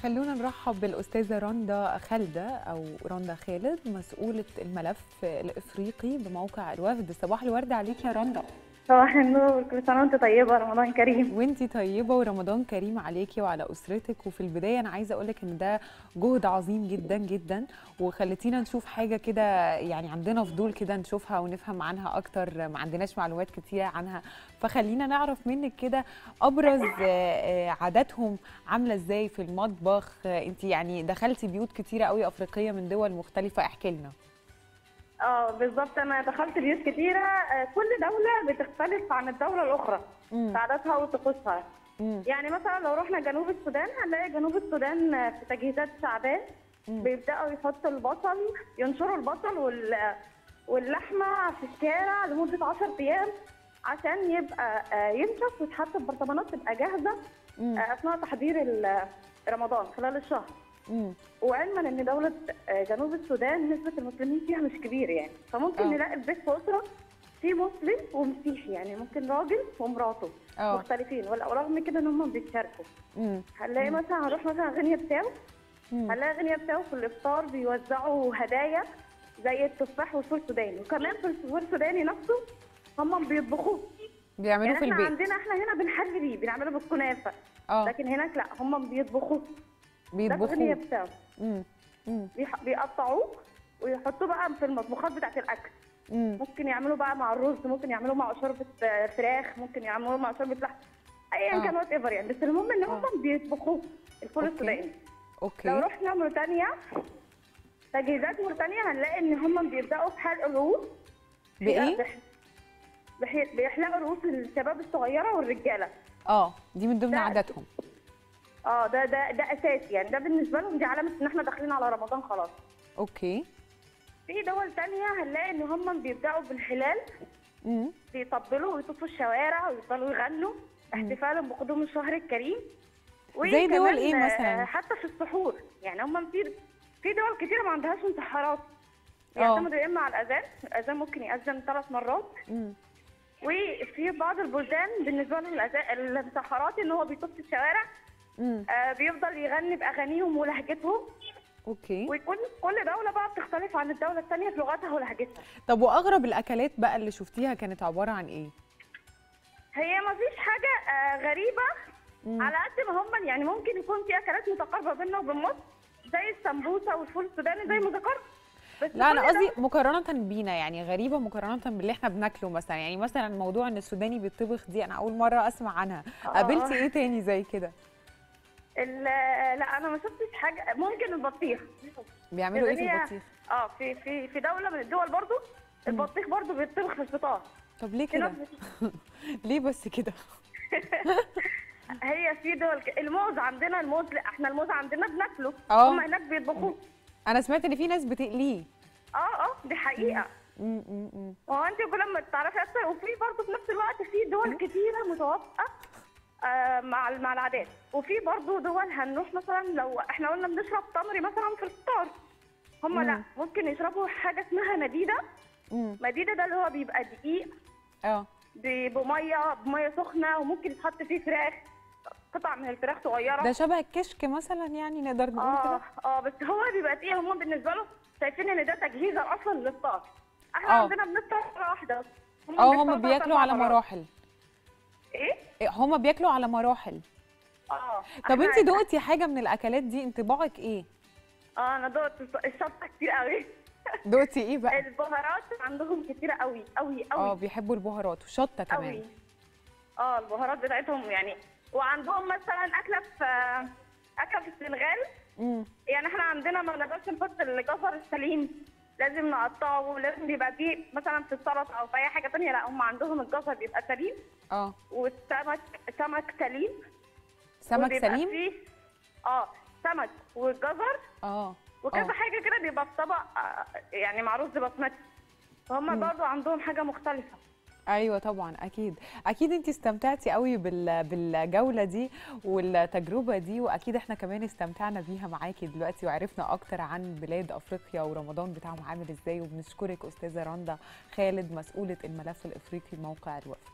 خلونا نرحب بالأستاذة رندا خالدة أو رندا خالد مسؤولة الملف الإفريقي بموقع الوفد صباح الورد عليك يا رندا صباح النور كل سنة وانت طيبة رمضان كريم وانتي طيبة ورمضان كريم عليكي وعلى أسرتك وفي البداية أنا عايزة أقولك إن ده جهد عظيم جدا جدا وخلتينا نشوف حاجة كده يعني عندنا فضول كده نشوفها ونفهم عنها أكتر ما عندناش معلومات كتيرة عنها فخلينا نعرف منك كده أبرز عاداتهم عاملة إزاي في المطبخ انتي يعني دخلتي بيوت كتيرة قوي أفريقية من دول مختلفة احكي لنا اه بالظبط انا دخلت بيوت كتيرة آه، كل دولة بتختلف عن الدولة الأخرى مم. في عاداتها وطقوسها مم. يعني مثلا لو رحنا جنوب السودان هنلاقي جنوب السودان آه، في تجهيزات شعبان مم. بيبدأوا يحطوا البصل ينشروا البصل وال واللحمة في الشارع لمدة 10 أيام عشان يبقى آه، ينشف ويتحط في برطمانات تبقى جاهزة مم. آه، أثناء تحضير ال- رمضان خلال الشهر مم. وعلما ان دوله آه، جنوب السودان نسبه المسلمين فيها مش كبير يعني فممكن آه. نلاقي البيت في اسره في مسلم ومسيحي يعني ممكن راجل ومراته اه مختلفين ولا رغم كده ان هم بيتشاركوا مم. هنلاقي مثلا هنروح مثلا غينيا بتاو مم. هنلاقي غينيا بتاو في الافطار بيوزعوا هدايا زي التفاح والفول السوداني وكمان في الفول السوداني نفسه هم بيطبخوه بيعملوه يعني في احنا البيت عندنا احنا هنا بنحل بيه بنعمله بالكنافه اه لكن هناك لا هم بيطبخوه ده في غينيا بيطبخوه بتاو مم. مم. بيح- بيقطعوه ويحطوه بقى في المطبوخات بتاعت الاكل مم. ممكن يعملوا بقى مع الرز ممكن يعملوا مع شوربه آه، فراخ ممكن يعملوا مع شوربه لحم ايا آه. كان وات ايفر يعني بس المهم ان آه. هم بيطبخوه الفول أوكي. السوداني لو اوكي رحنا موريتانيا تجهيزات موريتانيا هنلاقي ان هم بيبداوا في حلق الرؤوس بايه بيح- بيح- بيحلقوا رؤوس الشباب الصغيره والرجاله اه دي من ضمن ده- عاداتهم اه ده ده ده اساسي يعني ده بالنسبه لهم دي علامه ان احنا داخلين على رمضان خلاص اوكي في دول تانية هنلاقي ان هم بيبداوا بالهلال مم. بيطبلوا ويطوفوا الشوارع ويفضلوا يغنوا احتفالا بقدوم الشهر الكريم زي دول وكمان، إيه مثلاً؟ آه، حتى في السحور يعني هم في في دول كتير ما عندهاش انتحارات آه. بيعتمدوا يا اما على الاذان الاذان ممكن ياذن ثلاث مرات مم. وفي بعض البلدان بالنسبه لهم الأذان- الانتحارات ان هو بيطوف في الشوارع مم. آه، بيفضل يغني باغانيهم ولهجتهم اوكي ويكون كل دوله بقى بتختلف عن الدوله الثانيه في لغتها ولهجتها طب واغرب الاكلات بقى اللي شفتيها كانت عباره عن ايه هي ما فيش حاجه آه، غريبه مم. على قد ما هم يعني ممكن يكون في اكلات متقاربه بيننا وبين مصر زي السمبوسه والفول السوداني زي مذكر بس لا انا كل قصدي دولة- مقارنه بينا يعني غريبه مقارنه باللي احنا بناكله مثلا يعني مثلا موضوع ان السوداني بيطبخ دي انا اول مره اسمع عنها آه. قابلتي ايه تاني زي كده ال- لا انا ما شفتش حاجه ممكن البطيخ بيعملوا ايه في هي- البطيخ اه في في في دوله من الدول برضو البطيخ برضو بيطبخ في الفطار طب ليه في ناس كده ليه بس كده هي في دول ك- الموز عندنا الموز لا احنا الموز عندنا بناكله آه. هم هناك بيطبخوه انا سمعت ان في ناس بتقليه اه اه دي حقيقه مم، مم، مم. هو انت كل ما تعرفي اكتر وفي برضه في نفس الوقت في دول كتيره متوافقه آه، مع مع العادات وفي برضه دول هنروح مثلا لو احنا قلنا بنشرب تمر مثلا في الفطار هم لا مم. ممكن يشربوا حاجه اسمها مديده مم. مديده ده اللي هو بيبقى دقيق اه ب- بميه بميه سخنه وممكن يتحط فيه فراخ قطع من الفراخ صغيره ده شبه الكشك مثلا يعني نقدر نقول اه كده اه بس هو بيبقى تقيل هم بالنسبه له شايفين ان ده تجهيزه اصلا للفطار احنا آه. عندنا بنفطر مره واحده بس هم اه بيفطروا هم ثلاث بياكلوا على مرات. مراحل ايه إيه، هم بياكلوا على مراحل اه طب إحنا- انت دقتي حاجه من الاكلات دي انطباعك ايه اه انا دقت الشطه كتير قوي دقتي ايه بقى البهارات عندهم كتيره قوي قوي اه قوي بيحبوا البهارات والشطه كمان قوي اه البهارات بتاعتهم يعني وعندهم مثلا اكله في اكله في السنغال امم يعني احنا عندنا ما نقدرش نحط الجزر السليم لازم نقطعه ولازم يبقى فيه مثلا في السلطه او في اي حاجه تانية لا هم عندهم الجزر بيبقى سليم اه والسمك سمك سليم سمك وبيبقى سليم فيه اه سمك والجزر اه وكذا آه. حاجه كده بيبقى في طبق آه، يعني مع رز بسمتي فهم برضو عندهم حاجه مختلفه ايوه طبعا اكيد اكيد انت استمتعتي قوي بال... بالجوله دي والتجربه دي واكيد احنا كمان استمتعنا بيها معاكي دلوقتي وعرفنا اكتر عن بلاد افريقيا ورمضان بتاعهم عامل ازاي وبنشكرك استاذه رندا خالد مسؤوله الملف الافريقي موقع الوفد